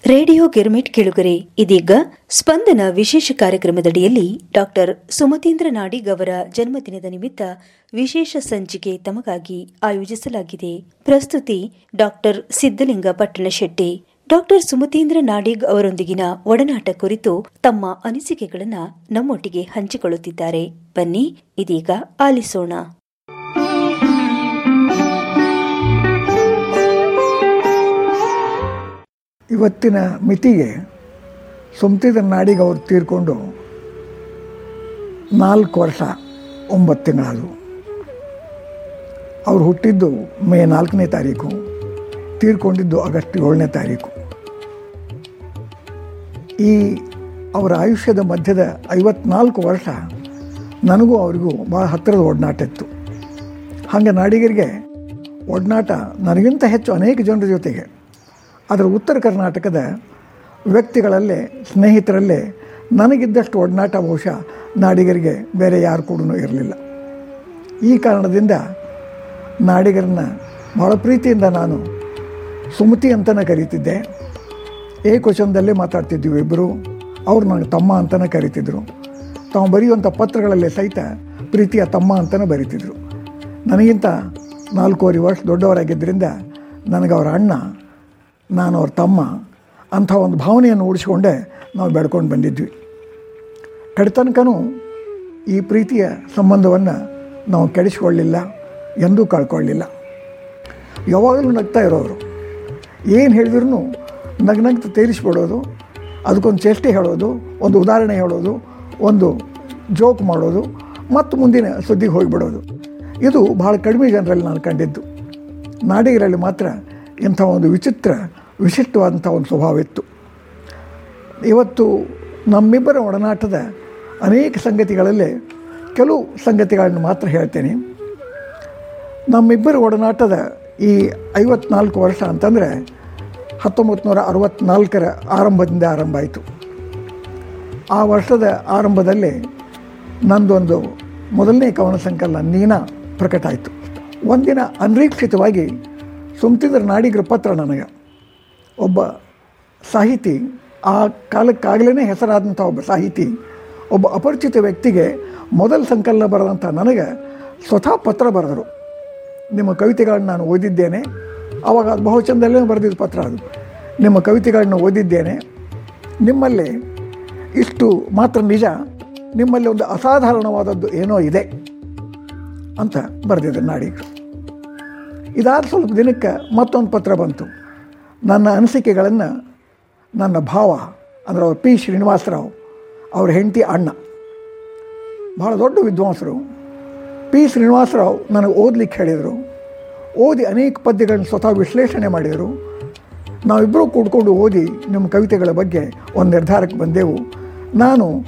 radio girmit ಕೆಳುಗರೆ ಇದೀಗ ಸ್ಪಂದನ ವಿಶೇಷ ಕಾರ್ಯಕ್ರಮದಡಿಯಲ್ಲಿ doctor Sumateendra Nadig ಅವರ ಜನ್ಮದಿನದ ನಿಮಿತ್ತ ವಿಶೇಷ ಸಂಚಿಕೆ ತಮಗಾಗಿ ಆಯೋಜಿಸಲಾಗಿದೆ ಪ್ರಸ್ತುತಿ ಡಾಕ್ಟರ್ ಸಿದ್ದಲಿಂಗ ಪಟ್ಟಣಶೆಟ್ಟಿ ಡಾಕ್ಟರ್ ಸುಮತೀಂದ್ರ ನಾಡಿಗ್ ಅವರೊಂದಿಗಿನ ಒಡನಾಟ ಕುರಿತು ತಮ್ಮ ಅನಿಸಿಕೆಗಳನ್ನು ನಮ್ಮೊಟ್ಟಿಗೆ ಹಂಚಿಕೊಳ್ಳುತ್ತಿದ್ದಾರೆ ಬನ್ನಿ ಇದೀಗ ಆಲಿಸೋಣ ಇವತ್ತಿನ ಮಿತಿಗೆ ಸುಮ್ತಿದ ನಾಡಿಗೆ ಅವ್ರು ತೀರ್ಕೊಂಡು ನಾಲ್ಕು ವರ್ಷ ಒಂಬತ್ತು ತಿಂಗಳಾದವು ಅವ್ರು ಹುಟ್ಟಿದ್ದು ಮೇ ನಾಲ್ಕನೇ ತಾರೀಕು ತೀರ್ಕೊಂಡಿದ್ದು ಆಗಸ್ಟ್ ಏಳನೇ ತಾರೀಕು ಈ ಅವರ ಆಯುಷ್ಯದ ಮಧ್ಯದ ಐವತ್ನಾಲ್ಕು ವರ್ಷ ನನಗೂ ಅವರಿಗೂ ಭಾಳ ಹತ್ತಿರದ ಒಡನಾಟ ಇತ್ತು ಹಾಗೆ ನಾಡಿಗರಿಗೆ ಒಡನಾಟ ನನಗಿಂತ ಹೆಚ್ಚು ಅನೇಕ ಜನರ ಜೊತೆಗೆ ಅದರ ಉತ್ತರ ಕರ್ನಾಟಕದ ವ್ಯಕ್ತಿಗಳಲ್ಲೇ ಸ್ನೇಹಿತರಲ್ಲೇ ನನಗಿದ್ದಷ್ಟು ಒಡನಾಟ ಬಹುಶಃ ನಾಡಿಗರಿಗೆ ಬೇರೆ ಯಾರು ಕೂಡ ಇರಲಿಲ್ಲ ಈ ಕಾರಣದಿಂದ ನಾಡಿಗರನ್ನ ಭಾಳ ಪ್ರೀತಿಯಿಂದ ನಾನು ಸುಮತಿ ಅಂತಲೇ ಕರೀತಿದ್ದೆ ಏಕವಚನದಲ್ಲೇ ಮಾತಾಡ್ತಿದ್ವಿ ಇಬ್ಬರು ಅವ್ರು ನನಗೆ ತಮ್ಮ ಅಂತಲೇ ಕರೀತಿದ್ರು ತಾವು ಬರೆಯುವಂಥ ಪತ್ರಗಳಲ್ಲೇ ಸಹಿತ ಪ್ರೀತಿಯ ತಮ್ಮ ಅಂತಲೇ ಬರೀತಿದ್ರು ನನಗಿಂತ ನಾಲ್ಕೂವರೆ ವರ್ಷ ದೊಡ್ಡವರಾಗಿದ್ದರಿಂದ ನನಗೆ ಅವರ ಅಣ್ಣ ನಾನು ಅವ್ರ ತಮ್ಮ ಅಂಥ ಒಂದು ಭಾವನೆಯನ್ನು ಉಳಿಸ್ಕೊಂಡೇ ನಾವು ಬೆಳ್ಕೊಂಡು ಬಂದಿದ್ವಿ ಕಡೆತನಕನೂ ಈ ಪ್ರೀತಿಯ ಸಂಬಂಧವನ್ನು ನಾವು ಕೆಡಿಸ್ಕೊಳ್ಳಿಲ್ಲ ಎಂದೂ ಕಳ್ಕೊಳ್ಳಿಲ್ಲ ಯಾವಾಗಲೂ ನಗ್ತಾ ಇರೋರು ಏನು ಹೇಳಿದ್ರು ನಗ್ನಗ್ತ ತೇರಿಸ್ಬಿಡೋದು ಅದಕ್ಕೊಂದು ಚೇಷ್ಟೆ ಹೇಳೋದು ಒಂದು ಉದಾಹರಣೆ ಹೇಳೋದು ಒಂದು ಜೋಕ್ ಮಾಡೋದು ಮತ್ತು ಮುಂದಿನ ಸುದ್ದಿಗೆ ಹೋಗಿಬಿಡೋದು ಇದು ಭಾಳ ಕಡಿಮೆ ಜನರಲ್ಲಿ ನಾನು ಕಂಡಿದ್ದು ನಾಡಿಗರಲ್ಲಿ ಮಾತ್ರ ಇಂಥ ಒಂದು ವಿಚಿತ್ರ ವಿಶಿಷ್ಟವಾದಂಥ ಒಂದು ಸ್ವಭಾವ ಇತ್ತು ಇವತ್ತು ನಮ್ಮಿಬ್ಬರ ಒಡನಾಟದ ಅನೇಕ ಸಂಗತಿಗಳಲ್ಲಿ ಕೆಲವು ಸಂಗತಿಗಳನ್ನು ಮಾತ್ರ ಹೇಳ್ತೇನೆ ನಮ್ಮಿಬ್ಬರ ಒಡನಾಟದ ಈ ಐವತ್ನಾಲ್ಕು ವರ್ಷ ಅಂತಂದರೆ ಹತ್ತೊಂಬತ್ತು ನೂರ ಅರವತ್ತ್ನಾಲ್ಕರ ಆರಂಭದಿಂದ ಆರಂಭ ಆಯಿತು ಆ ವರ್ಷದ ಆರಂಭದಲ್ಲಿ ನಂದೊಂದು ಮೊದಲನೇ ಕವನ ಸಂಕಲನ ನೀನಾ ಪ್ರಕಟ ಆಯಿತು ಒಂದಿನ ಅನಿರೀಕ್ಷಿತವಾಗಿ ಸುಮ್ತಿದ್ರ ನಾಡಿಗರ ಪತ್ರ ನನಗೆ ಒಬ್ಬ ಸಾಹಿತಿ ಆ ಕಾಲಕ್ಕಾಗಲೇ ಹೆಸರಾದಂಥ ಒಬ್ಬ ಸಾಹಿತಿ ಒಬ್ಬ ಅಪರಿಚಿತ ವ್ಯಕ್ತಿಗೆ ಮೊದಲ ಸಂಕಲನ ಬರೆದಂಥ ನನಗೆ ಸ್ವತಃ ಪತ್ರ ಬರೆದರು ನಿಮ್ಮ ಕವಿತೆಗಳನ್ನು ನಾನು ಓದಿದ್ದೇನೆ ಆವಾಗ ಅದು ಬಹುಚಂದಲ್ಲೇ ಬರೆದಿದ್ದ ಪತ್ರ ಅದು ನಿಮ್ಮ ಕವಿತೆಗಳನ್ನು ಓದಿದ್ದೇನೆ ನಿಮ್ಮಲ್ಲಿ ಇಷ್ಟು ಮಾತ್ರ ನಿಜ ನಿಮ್ಮಲ್ಲಿ ಒಂದು ಅಸಾಧಾರಣವಾದದ್ದು ಏನೋ ಇದೆ ಅಂತ ಬರೆದಿದ್ದರು ನಾಡಿಗರು ಇದಾದ ಸ್ವಲ್ಪ ದಿನಕ್ಕೆ ಮತ್ತೊಂದು ಪತ್ರ ಬಂತು ನನ್ನ ಅನಿಸಿಕೆಗಳನ್ನು ನನ್ನ ಭಾವ ಅಂದರೆ ಅವ್ರ ಪಿ ಶ್ರೀನಿವಾಸರಾವ್ ಅವ್ರ ಹೆಂಡತಿ ಅಣ್ಣ ಭಾಳ ದೊಡ್ಡ ವಿದ್ವಾಂಸರು ಪಿ ಶ್ರೀನಿವಾಸರಾವ್ ನನಗೆ ಓದಲಿಕ್ಕೆ ಹೇಳಿದರು ಓದಿ ಅನೇಕ ಪದ್ಯಗಳನ್ನ ಸ್ವತಃ ವಿಶ್ಲೇಷಣೆ ಮಾಡಿದರು ನಾವಿಬ್ಬರೂ ಕೂಡ್ಕೊಂಡು ಓದಿ ನಿಮ್ಮ ಕವಿತೆಗಳ ಬಗ್ಗೆ ಒಂದು ನಿರ್ಧಾರಕ್ಕೆ ಬಂದೆವು ನಾನು